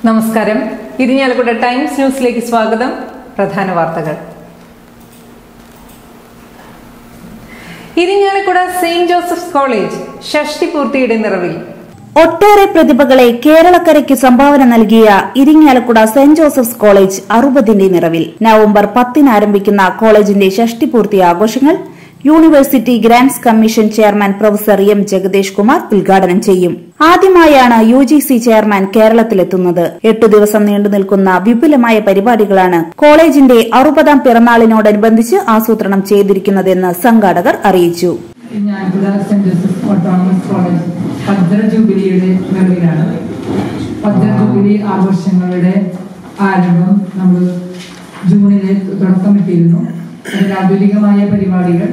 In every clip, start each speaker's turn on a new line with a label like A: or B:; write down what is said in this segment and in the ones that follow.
A: നമസ്കാരം ഇരിഞ്ഞാലക്കുട ടൈംസ് ന്യൂസിലേക്ക് സ്വാഗതം പ്രധാന വാർത്തകൾ ഇരിഞ്ഞാലക്കുട സെയിന്റ് ജോസഫ്സ് കോളേജ് ഷഷ്ടി പൂർത്തിയുടെ നിറവിൽ
B: ഒട്ടേറെ പ്രതിഭകളെ കേരളക്കരയ്ക്ക് സംഭാവന നൽകിയ ഇരിങ്ങാലക്കുട സെന്റ് ജോസഫ്സ് കോളേജ് അറുപതിന്റെ നിറവിൽ നവംബർ പത്തിന് ആരംഭിക്കുന്ന കോളേജിന്റെ ഷഷ്ടിപൂർത്തി ആഘോഷങ്ങൾ university grants commission chairman professor M Jagadesh Kumar ഉദ്ഘാടനം ചെയ്യും ആദ്യമായാണ് യു ജി സി ചെയർമാൻ കേരളത്തിലെത്തുന്നത് എട്ടു ദിവസം നീണ്ടു നിൽക്കുന്ന വിപുലമായ പരിപാടികളാണ് കോളേജിന്റെ അറുപതാം പിറന്നാളിനോടനുബന്ധിച്ച് ആസൂത്രണം ചെയ്തിരിക്കുന്നതെന്ന് സംഘാടകർ അറിയിച്ചു
C: ഞാനിവിടെ സെന്റ് ജോസഫ് ഓട്ടോണമസ് കോളേജ് ഭദ്ര ജൂബിലിയുടെ നിറവിലാണ് ഭദ്ര ജൂബിലി ആഘോഷങ്ങളുടെ ആരംഭം നമ്മൾ ജൂണിലെ തുടക്കമിട്ടിരുന്നു അതിൽ ആധുനികമായ പരിപാടികൾ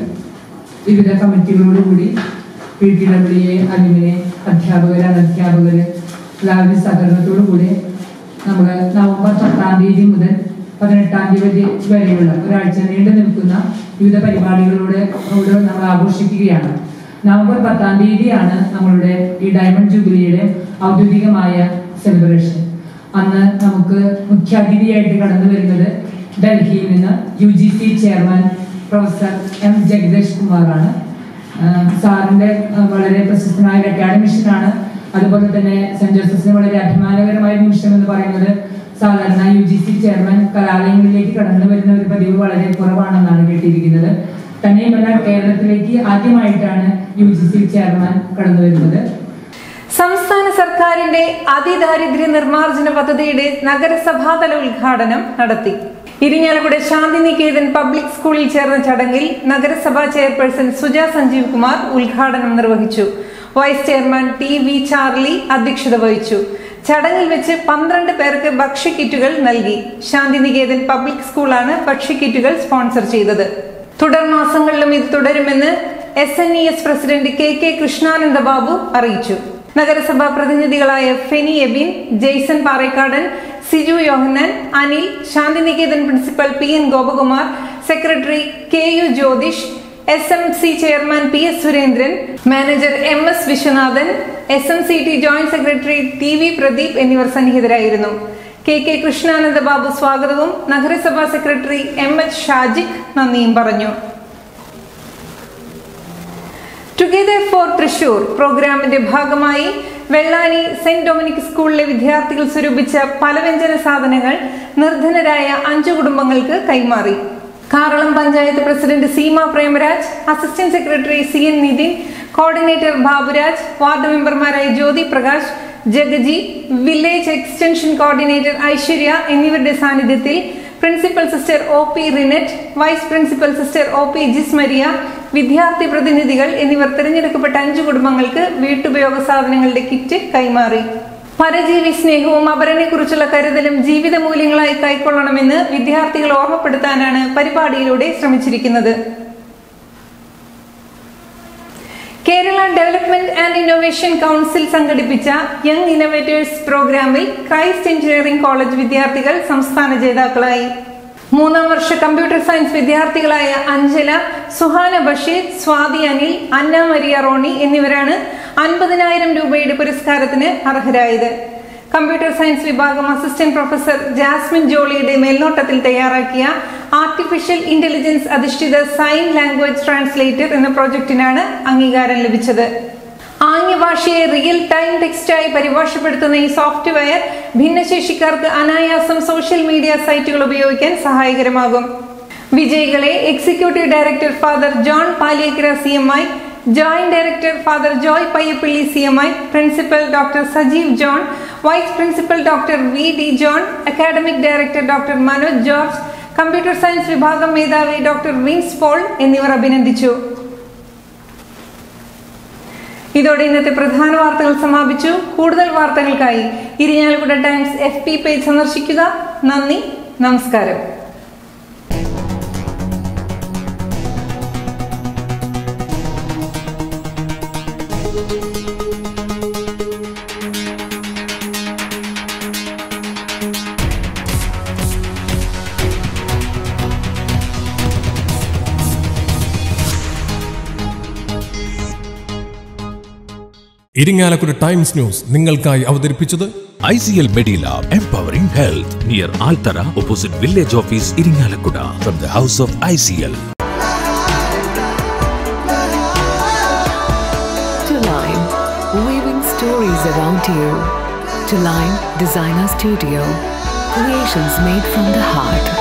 C: വിവിധ കമ്മിറ്റികളോടുകൂടി P T W A alumni അധ്യാപകർ അനധ്യാപകർ എല്ലാവരുടെ സഹകരണത്തോടു കൂടി നമ്മൾ നവംബർ പത്താം തീയതി മുതൽ പതിനെട്ടാം തീയതി വരെയുള്ള ഒരാഴ്ച നീണ്ടു നിൽക്കുന്ന വിവിധ പരിപാടികളോടെ ഓരോ നമ്മൾ ആഘോഷിക്കുകയാണ് നവംബർ പത്താം തീയതിയാണ് നമ്മളുടെ ഈ ഡയമണ്ട് ജൂബിലിയുടെ ഔദ്യോഗികമായ സെലിബ്രേഷൻ അന്ന് നമുക്ക് മുഖ്യാതിഥിയായിട്ട് കടന്നു വരുന്നത് ഡൽഹിയിൽ നിന്ന് U G C chairman professor M Jagadesh കുമാറാണ് ആഹ് സാറിന്റെ ആഹ് വളരെ പ്രശസ്തനായ ഒരു അക്കാഡമിഷ്യനാണ് അതുപോലെ തന്നെ സെന്റ് ജോസഫിന് വളരെ അഭിമാനകരമായ നിമിഷം എന്ന് പറയുന്നത് സാധാരണ യു ജി സി ചെയർമാൻ കലാലയങ്ങളിലേക്ക് കടന്നു വരുന്ന ഒരു പതിവ് വളരെ കുറവാണെന്നാണ് കേട്ടിരിക്കുന്നത് തന്നെയുമല്ല കേരളത്തിലേക്ക് ആദ്യമായിട്ടാണ് യു ജി സി ചെയർമാൻ കടന്നു വരുന്നത്
A: സംസ്ഥാന സർക്കാരിന്റെ അതിദാരിദ്ര്യ നിർമ്മാർജ്ജന പദ്ധതിയുടെ നഗരസഭാതല ഉദ്ഘാടനം നടത്തി ഇരിഞ്ഞാലക്കുട ശാന്തിനികേതൻ പബ്ലിക് സ്കൂളിൽ ചേർന്ന ചടങ്ങിൽ നഗരസഭാ ചെയർപേഴ്സൺ സുജ സഞ്ജീവ് കുമാർ ഉദ്ഘാടനം നിർവഹിച്ചു vice chairman T V Charlie അധ്യക്ഷത വഹിച്ചു ചടങ്ങിൽ വെച്ച് പന്ത്രണ്ട് പേർക്ക് ഭക്ഷ്യക്കിറ്റുകൾ നൽകി ശാന്തിനികേതൻ പബ്ലിക് സ്കൂളാണ് ഭക്ഷ്യക്കിറ്റുകൾ സ്പോൺസർ ചെയ്തത് തുടർ മാസങ്ങളിലും ഇത് തുടരുമെന്ന് S N E S president K K Krishnananda Babu അറിയിച്ചു നഗരസഭാ പ്രതിനിധികളായ Feni Ebin Jaison Parekkadan Siju Yohannan Anil Shantiniketan principal P N Gopakumar secretary K U Jyothish S M C chairman P S Surendran manager M S Viswanathan S M C T joint secretary T V Pradeep എന്നിവർ സന്നിഹിതരായിരുന്നു കെ കെ കൃഷ്ണാനന്ദ ബാബു സ്വാഗതവും നഗരസഭാ secretary M H ഷാജിഖ് നന്ദിയും പറഞ്ഞു together four Thrissur പ്രോഗ്രാമിന്റെ ഭാഗമായി വെള്ളാനി സെന്റ് ഡൊമിനിക് സ്കൂളിലെ വിദ്യാർത്ഥികൾ സ്വരൂപിച്ച പലവ്യഞ്ജന സാധനങ്ങൾ നിർധനരായ അഞ്ചു കുടുംബങ്ങൾക്ക് കൈമാറി Karalam panchayat president Seema Premaraj assistant secretary C N Nithin coordinator Baburaj ward മെമ്പർമാരായ ജ്യോതി പ്രകാശ് ജഗജി വില്ലേജ് എക്സ്റ്റൻഷൻ കോർഡിനേറ്റർ ഐശ്വര്യ എന്നിവരുടെ സാന്നിധ്യത്തിൽ പ്രിൻസിപ്പൽ സിസ്റ്റർ ഒ പി റിനെറ്റ് vice principal sister O P Jismaria വിദ്യാർത്ഥി പ്രതിനിധികൾ എന്നിവർ തിരഞ്ഞെടുക്കപ്പെട്ട അഞ്ചു കുടുംബങ്ങൾക്ക് വീട്ടുപയോഗ സാധനങ്ങളുടെ കിറ്റ് കൈമാറി പരജീവി സ്നേഹവും അപരനെക്കുറിച്ചുള്ള കരുതലും ജീവിത മൂല്യങ്ങളായി കൈക്കൊള്ളണമെന്ന് വിദ്യാർത്ഥികൾ ഓർമ്മപ്പെടുത്താനാണ് പരിപാടിയിലൂടെ ശ്രമിച്ചിരിക്കുന്നത് Kerala development and innovation council സംഘടിപ്പിച്ച യങ് ഇന്നോവേറ്റേഴ്സ് പ്രോഗ്രാമിൽ ക്രൈസ്റ്റ് എഞ്ചിനീയറിംഗ് കോളേജ് വിദ്യാർത്ഥികൾ സംസ്ഥാന ജേതാക്കളായി മൂന്നാം വർഷ കമ്പ്യൂട്ടർ സയൻസ് വിദ്യാർത്ഥികളായ Anjala Suhana Basheer Swathi Anil Anna Maria Rony എന്നിവരാണ് അൻപതിനായിരം രൂപയുടെ പുരസ്കാരത്തിന് അർഹരായത് കമ്പ്യൂട്ടർ സയൻസ് വിഭാഗം അസിസ്റ്റന്റ് പ്രൊഫസർ ജാസ്മിൻ ജോളിയുടെ മേൽനോട്ടത്തിൽ തയ്യാറാക്കിയ ആർട്ടിഫിഷ്യൽ ഇന്റലിജൻസ് അധിഷ്ഠിത സൈൻ ലാംഗ്വേജ് ട്രാൻസ്ലേറ്റർ എന്ന പ്രോജക്റ്റിനാണ് അംഗീകാരം ലഭിച്ചത് ആംഗ്യഭാഷയെ റിയൽ ടൈം ടെക്സ്റ്റായി പരിഭാഷപ്പെടുത്തുന്ന ഈ സോഫ്റ്റ്വെയർ ഭിന്നശേഷിക്കാർക്ക് അനായാസം സോഷ്യൽ മീഡിയ സൈറ്റുകൾ ഉപയോഗിക്കാൻ സഹായകരമാകും വിജയികളെ executive director father John Paliakkara C M I joint director father Joy Payyappilly C M I principal doctor Sajeev John vice principal doctor V D John academic director doctor Manoj George computer science വിഭാഗം മേധാവി doctor wins Paul എന്നിവർ അഭിനന്ദിച്ചു ഇതോടെ ഇന്നത്തെ പ്രധാന വാർത്തകൾ സമാപിച്ചു കൂടുതൽ വാർത്തകൾക്കായി Irinjalakuda Times F B page സന്ദർശിക്കുക നന്ദി നമസ്കാരം
D: ഇരിങ്ങാലക്കുട ടൈംസ് ന്യൂസ് നിങ്ങൾക്കായി അവതരിപ്പിച്ചത് ICL Medilab Empowering Health near Altara opposite Village Office Irinalakuda from the House of ICL.
E: To Line, weaving stories around you. To Line Designer Studio, creations made from the heart.